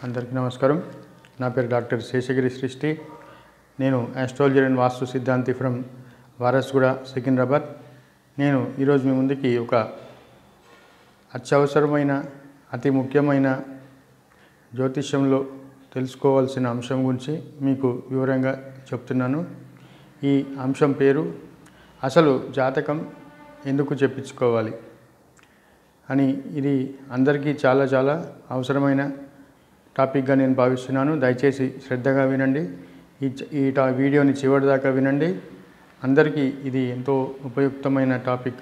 అందరికీ నమస్కారం నా పేరు డాక్టర్ శేషగిరి సృష్టి నేను ఆస్ట్రాలజర్ అండ్ వాస్తు సిద్ధాంతి ఫ్రమ్ వారస్గూడ సికింద్రాబాద్ నేను ఈరోజు మీ ముందుకి ఒక అత్యవసరమైన అతి ముఖ్యమైన జ్యోతిష్యంలో తెలుసుకోవాల్సిన అంశం గురించి మీకు వివరంగా చెప్తున్నాను ఈ అంశం పేరు అసలు జాతకం ఎందుకు చెప్పించుకోవాలి అని ఇది అందరికీ చాలా చాలా అవసరమైన టాపిక్గా నేను భావిస్తున్నాను దయచేసి శ్రద్ధగా వినండి ఈ చ- ఈ టా వీడియోని చివరి దాకా వినండి అందరికీ ఇది ఎంతో ఉపయుక్తమైన టాపిక్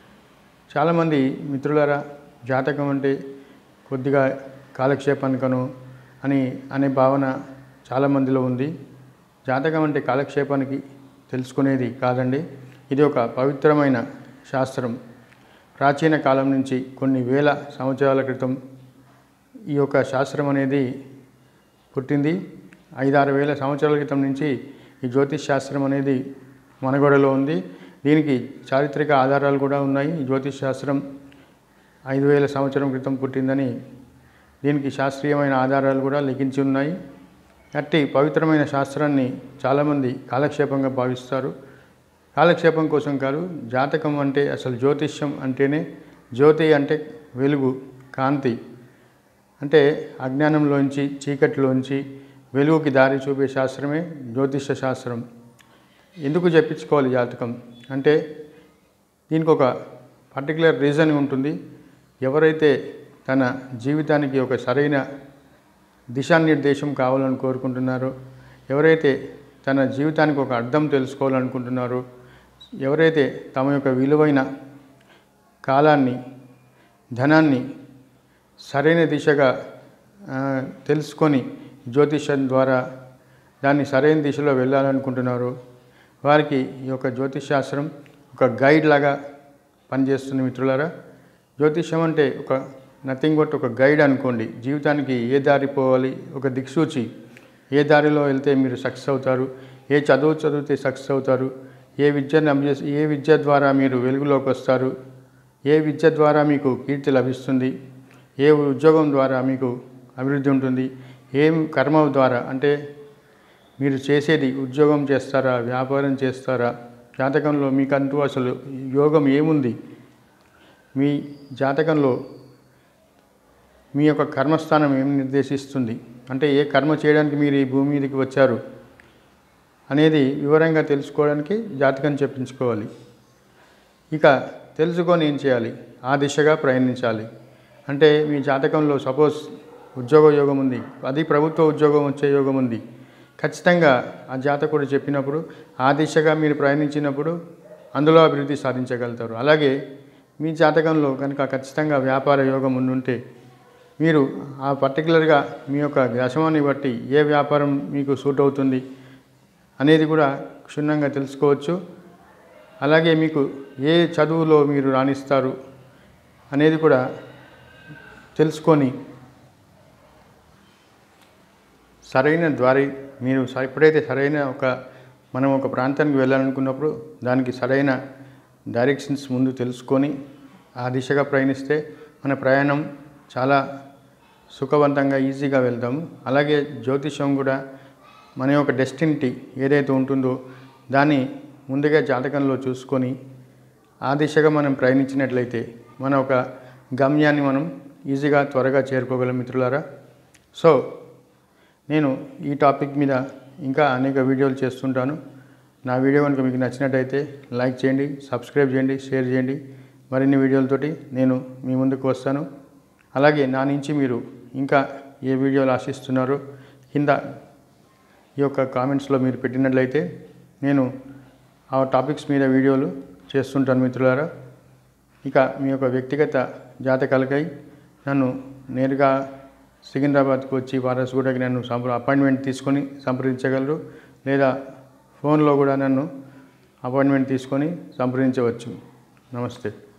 చాలామంది మిత్రులారా జాతకం అంటే కొద్దిగా కాలక్షేపానికను అని అనే భావన చాలామందిలో ఉంది జాతకం అంటే కాలక్షేపానికి తెలుసుకునేది కాదండి ఇది ఒక పవిత్రమైన శాస్త్రం ప్రాచీన కాలం నుంచి కొన్ని వేల సంవత్సరాల క్రితం ఈ యొక్క శాస్త్రం అనేది పుట్టింది ఐదారు వేల సంవత్సరాల క్రితం నుంచి ఈ జ్యోతిష్ శాస్త్రం అనేది మనగడలో ఉంది దీనికి చారిత్రక ఆధారాలు కూడా ఉన్నాయి ఈ జ్యోతిష్ శాస్త్రం ఐదు వేల సంవత్సరం క్రితం పుట్టిందని దీనికి శాస్త్రీయమైన ఆధారాలు కూడా లిఖించి ఉన్నాయి అట్టి పవిత్రమైన శాస్త్రాన్ని చాలామంది కాలక్షేపంగా భావిస్తారు కాలక్షేపం కోసం కాదు జాతకం అంటే అసలు జ్యోతిష్యం అంటేనే జ్యోతి అంటే వెలుగు కాంతి అంటే అజ్ఞానంలోంచి చీకటిలోంచి వెలుగుకి దారి చూపే శాస్త్రమే జ్యోతిష శాస్త్రం ఎందుకు చెప్పించుకోవాలి జాతకం అంటే దీనికి ఒక పర్టికులర్ రీజన్ ఉంటుంది ఎవరైతే తన జీవితానికి ఒక సరైన దిశానిర్దేశం కావాలని కోరుకుంటున్నారో ఎవరైతే తన జీవితానికి ఒక అర్థం తెలుసుకోవాలనుకుంటున్నారో ఎవరైతే తమ యొక్క విలువైన కాలాన్ని ధనాన్ని సరైన దిశగా ఆ, తెలుసుకొని జ్యోతిషం ద్వారా దాన్ని సరైన దిశలో వెళ్ళాలనుకుంటున్నారో వారికి ఈ యొక్క జ్యోతిష్ శాస్త్రం ఒక గైడ్ లాగా పనిచేస్తుంది మిత్రులారా జ్యోతిష్యం అంటే ఒక నథింగ్ బట్ ఒక గైడ్ అనుకోండి జీవితానికి ఏ దారి పోవాలి ఒక దిక్సూచి ఏ దారిలో వెళ్తే మీరు సక్సెస్ అవుతారు ఏ చదువు చదివితే సక్సెస్ అవుతారు ఏ విద్యను అభ్యసి ఏ విద్య ద్వారా మీరు వెలుగులోకి వస్తారు ఏ విద్య ద్వారా మీకు కీర్తి లభిస్తుంది ఏ ఉద్యోగం ద్వారా మీకు అభివృద్ధి ఉంటుంది ఏం కర్మ ద్వారా అంటే మీరు చేసేది ఉద్యోగం చేస్తారా వ్యాపారం చేస్తారా జాతకంలో మీకంటూ అసలు యోగం ఏముంది మీ జాతకంలో మీ యొక్క కర్మస్థానం ఏం నిర్దేశిస్తుంది అంటే ఏ కర్మ చేయడానికి మీరు ఈ భూమి మీదకి వచ్చారు అనేది వివరంగా తెలుసుకోవడానికి జాతకం చెప్పించుకోవాలి ఇక తెలుసుకొని ఏం చేయాలి ఆ దిశగా ప్రయాణించాలి అంటే మీ జాతకంలో సపోజ్ ఉద్యోగ యోగం ఉంది అది ప్రభుత్వ ఉద్యోగం వచ్చే యోగం ఉంది ఖచ్చితంగా ఆ జాతకుడు చెప్పినప్పుడు ఆ దిశగా మీరు ప్రయాణించినప్పుడు అందులో అభివృద్ధి సాధించగలుగుతారు అలాగే మీ జాతకంలో కనుక ఖచ్చితంగా వ్యాపార యోగం ఉండుంటే మీరు ఆ పర్టికులర్గా మీ యొక్క దశమాన్ని బట్టి ఏ వ్యాపారం మీకు సూట్ అవుతుంది అనేది కూడా క్షుణ్ణంగా తెలుసుకోవచ్చు అలాగే మీకు ఏ చదువులో మీరు రాణిస్తారు అనేది కూడా తెలుసుకొని సరైన ద్వారి మీరు స- ఎప్పుడైతే సరైన ఒక మనం ఒక ప్రాంతానికి వెళ్ళాలనుకున్నప్పుడు దానికి సరైన డైరెక్షన్స్ ముందు తెలుసుకొని ఆ దిశగా ప్రయాణిస్తే మన ప్రయాణం చాలా సుఖవంతంగా ఈజీగా వెళ్తాము అలాగే జ్యోతిషం కూడా మన యొక్క డెస్టినిటీ ఏదైతే ఉంటుందో దాన్ని ముందుగా జాతకంలో చూసుకొని ఆ దిశగా మనం ప్రయాణించినట్లయితే మన ఒక గమ్యాన్ని మనం ఈజీగా త్వరగా చేరుకోగలం మిత్రులారా సో నేను ఈ టాపిక్ మీద ఇంకా అనేక వీడియోలు చేస్తుంటాను నా వీడియో కనుక మీకు నచ్చినట్టయితే లైక్ చేయండి సబ్స్క్రైబ్ చేయండి షేర్ చేయండి మరిన్ని వీడియోలతోటి నేను మీ ముందుకు వస్తాను అలాగే నా నుంచి మీరు ఇంకా ఏ వీడియోలు ఆశిస్తున్నారో కింద ఈ యొక్క కామెంట్స్లో మీరు పెట్టినట్లయితే నేను ఆ టాపిక్స్ మీద వీడియోలు చేస్తుంటాను మిత్రులారా ఇక మీ యొక్క వ్యక్తిగత జాతకాలకై నన్ను నేరుగా సికింద్రాబాద్కు వచ్చి వారసుగూడకి నన్ను సంప్ర అపాయింట్మెంట్ తీసుకొని సంప్రదించగలరు లేదా ఫోన్లో కూడా నన్ను అపాయింట్మెంట్ తీసుకొని సంప్రదించవచ్చు నమస్తే